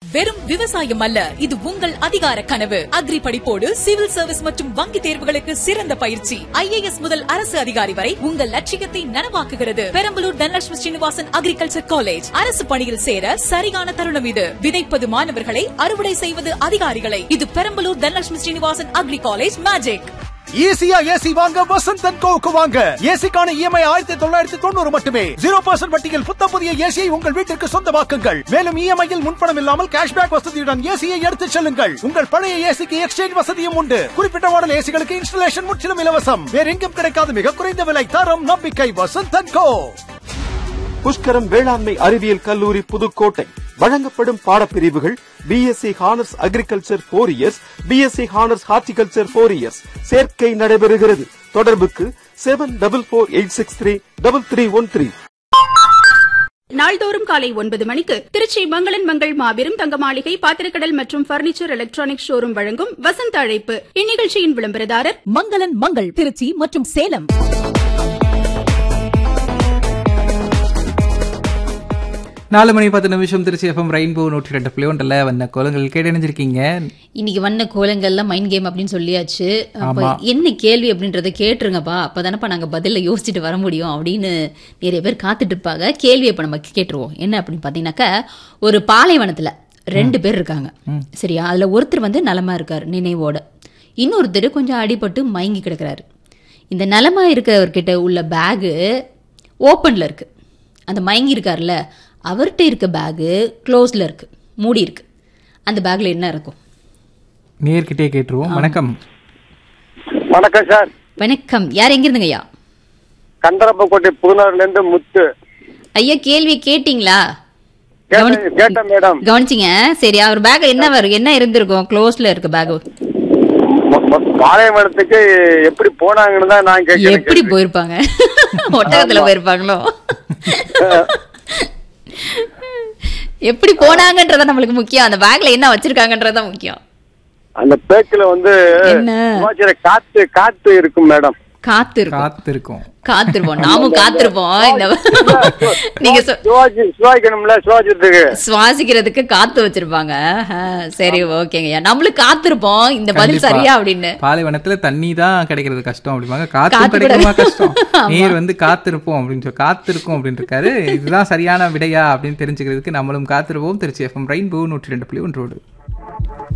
வெறும் விவசாயம் அல்ல இது உங்கள் அதிகார கனவு அக்ரி படிப்போடு சிவில் சர்வீஸ் மற்றும் வங்கி தேர்வுகளுக்கு சிறந்த பயிற்சி ஐஏஎஸ் முதல் அரசு அதிகாரி வரை உங்கள் லட்சியத்தை நனவாக்குகிறது பெரம்பலூர் தனலட்சுமி ஸ்ரீனிவாசன் அக்ரிகல்ச்சர் காலேஜ் அரசு பணியில் சேர சரியான தருணம் இது விதைப்பது மாணவர்களை அறுவடை செய்வது அதிகாரிகளை இது Perambalur Dhanalakshmi Srinivasan agri college magic ஈஸியா ஏசி வாங்க வசந்த் அண்ட் கோவுக்கு வாங்க ஏசிக்கான இஎம்ஐ ஆயிரத்தி தொள்ளாயிரத்தி தொண்ணூறு மட்டுமே ஜீரோ பர்சன்ட் வட்டியில் புத்த புதிய ஏசியை உங்கள் வீட்டிற்கு சொந்தமாக்குங்கள் மேலும் இஎம்ஐயில் முன்பணம் இல்லாமல் கேஷ்பேக் வசதியுடன் ஏசியை எடுத்துச் செல்லுங்கள் உங்கள் பழைய ஏசிக்கு எக்ஸ்சேஞ்ச் வசதியும் உண்டு குறிப்பிட்ட மாடல் ஏசிகளுக்கு இன்ஸ்டலேஷன் முற்றிலும் இலவசம் வேற எங்கும் கிடைக்காத மிக குறைந்த விலை தரம் நம்பிக்கை வசந்த் அண்ட் கோ புஷ்கரம் வேளாண்மை அறிவியல் கல்லூரி புதுக்கோட்டை வழங்கப்படும் பாடப்பிரிவுகள் BSc honours agriculture four years BSc honours horticulture four years சேர்க்கை நடைபெறுகிறது தொடர்புக்கு seven double four eight six three double three one three நாள்தோறும் காலை ஒன்பது மணிக்கு திருச்சி மங்களன் மங்கள் மாபெரும் தங்க மாளிகை பாத்திரக்கடல் மற்றும் பர்னிச்சர் எலக்ட்ரானிக் ஷோரூம் வழங்கும் வசந்த அழைப்பு இந்நிகழ்ச்சியின் விளம்பரதாரர் மங்களன் மங்கள் திருச்சி மற்றும் சேலம் நாலு மணி பத்து நிமிஷம் திருச்சி எஃப்எம் ரெயின்போ நூற்றி ரெண்டு புள்ளி ஒன்றில் வந்த கோலங்கள் கேட்டணிஞ்சிருக்கீங்க இன்னைக்கு வண்ண கோலங்கள்ல மைண்ட் கேம் அப்படின்னு சொல்லியாச்சு அப்ப ஆமா. என்ன கேள்வி அப்படின்றத கேட்டுருங்கப்பா அப்பதானப்பா நாங்க பதில யோசிச்சுட்டு வர முடியும் அப்படின்னு நிறைய பேர் காத்துட்டு இருப்பாங்க கேள்வியை இப்ப நம்ம கேட்டுருவோம் என்ன அப்படின்னு பாத்தீங்கன்னாக்கா ஒரு பாலைவனத்துல ரெண்டு பேர் இருக்காங்க சரியா அதுல ஒருத்தர் வந்து நலமா இருக்காரு நினைவோட இன்னொருத்தர் கொஞ்சம் அடிபட்டு மயங்கி கிடக்குறாரு இந்த நலமா இருக்கிறவர்கிட்ட உள்ள பேகு ஓப்பன்ல இருக்கு அந்த மயங்கி இருக்கார்ல அவர்கிட்ட இருக்க பேகு க்ளோஸ்ல இருக்கு மூடி இருக்கு அந்த பேக்ல என்ன இருக்கும் நேர்கிட்டே கேட்டுருவோம் வணக்கம் வணக்கம் சார் வணக்கம் யார் எங்க இருந்துங்க ஐயா கந்தரப்பக்கோட்டை புதுனாறுல இருந்து முத்து ஐயா கேள்வி கேட்டிங்களா கேட்டேன் கேட்டேன் மேடம் கவனிச்சிங்க சரி அவர் பேக் என்ன வரும் என்ன இருந்திருக்கும் க்ளோஸ்ல இருக்க பேக் ம- ம- பாளையமரத்துக்கு எப்படி போனாங்கன்னு தான் நான் கேட்கிறேன் எப்படி போயிருப்பாங்க ஒட்டகத்துல போயிருப்பாங்களோ எப்படி போனாங்கன்றத நம்மளுக்கு முக்கியம் அந்த பேக்ல என்ன வச்சிருக்காங்கன்றத முக்கியம் அந்த பேக்குல வந்து என்ன? சுவாசிக்கிற காத்து காத்து இருக்கும் மேடம் காத்து இருக்கும் காத்திருக்கோம் காத்திருப்போம் நாமும் காத்திருப்போம் இந்த நீங்க சொ- சுவாசி சுவாசிக்கணும்ல சுவாசிக்கிறதுக்கு சுவாசிக்கிறதுக்கு காத்து வச்சிருப்பாங்க ஆ, சரி ஓகேங்கய்யா நம்மளும் காத்திருப்போம் இந்த பதில் கண்டிப்பா. சரியா அப்படின்னு பாலைவனத்துல தண்ணி தான் கிடைக்கிறது கஷ்டம் அப்படிம்பாங்க காத்தும் காத்து கிடைக்குமா கூட- கஷ்டம் ஆமா. நீர் வந்து காத்திருப்போம் அப்படின்னு சொல்லி காத்திருக்கும் அப்படின்னு இருக்காரு இதுதான் சரியான விடையா அப்படின்னு தெரிஞ்சுக்கிறதுக்கு நம்மளும் காத்திருப்போம் திருச்சி எஃப்எம் ரெயின்போ நூற்றி ரெண்டு புள்ளி ஒன்றோடு